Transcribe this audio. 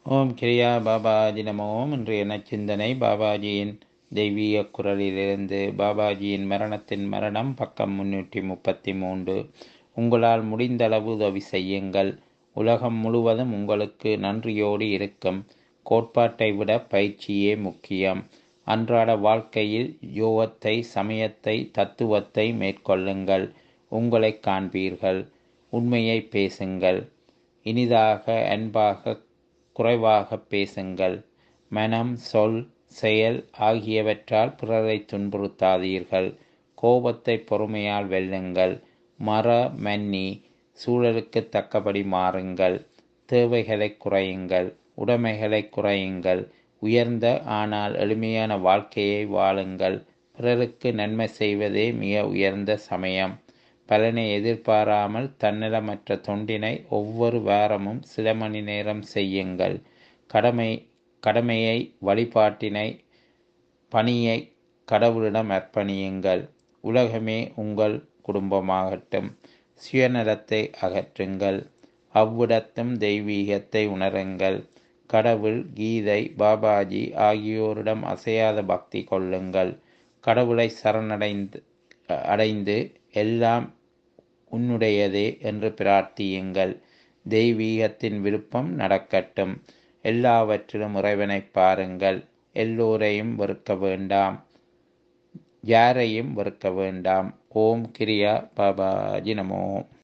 ஓம் கிரியா பாபாஜி நம ஓம் இன்றைய நச்சிந்தனை பாபாஜியின் தெய்வீக குரலிலிருந்து பாபாஜியின் மரணத்தின் மரணம் பக்கம் முன்னூற்றி முப்பத்தி மூன்று உங்களால் முடிந்தளவு உதவி செய்யுங்கள் உலகம் முழுவதும் உங்களுக்கு நன்றியோடு இருக்கும் கோட்பாட்டை விட பயிற்சியே முக்கியம் அன்றாட வாழ்க்கையில் யோகத்தை சமயத்தை தத்துவத்தை மேற்கொள்ளுங்கள் உங்களை காண்பீர்கள் உண்மையை பேசுங்கள் இனிதாக அன்பாக குறைவாக பேசுங்கள் மனம் சொல் செயல் ஆகியவற்றால் பிறரை துன்புறுத்தாதீர்கள் கோபத்தை பொறுமையால் வெல்லுங்கள் மற மன்னி சூழலுக்கு தக்கபடி மாறுங்கள் தேவைகளை குறையுங்கள் உடைமைகளை குறையுங்கள் உயர்ந்த ஆனால் எளிமையான வாழ்க்கையை வாழுங்கள் பிறருக்கு நன்மை செய்வதே மிக உயர்ந்த சமயம் பலனை எதிர்பாராமல் தன்னலமற்ற தொண்டினை ஒவ்வொரு வாரமும் சில மணி நேரம் செய்யுங்கள் கடமை கடமையை வழிபாட்டினை பணியை கடவுளிடம் அர்ப்பணியுங்கள் உலகமே உங்கள் குடும்பமாகட்டும் சுயநலத்தை அகற்றுங்கள் அவ்விடத்தும் தெய்வீகத்தை உணருங்கள் கடவுள் கீதை பாபாஜி ஆகியோரிடம் அசையாத பக்தி கொள்ளுங்கள் கடவுளை சரணடைந்து அடைந்து எல்லாம் உன்னுடையதே என்று பிரார்த்தியுங்கள் தெய்வீகத்தின் விருப்பம் நடக்கட்டும் எல்லாவற்றிலும் இறைவனை பாருங்கள் எல்லோரையும் வெறுக்க வேண்டாம் யாரையும் வெறுக்க வேண்டாம் ஓம் கிரியா பாபாஜி நமோ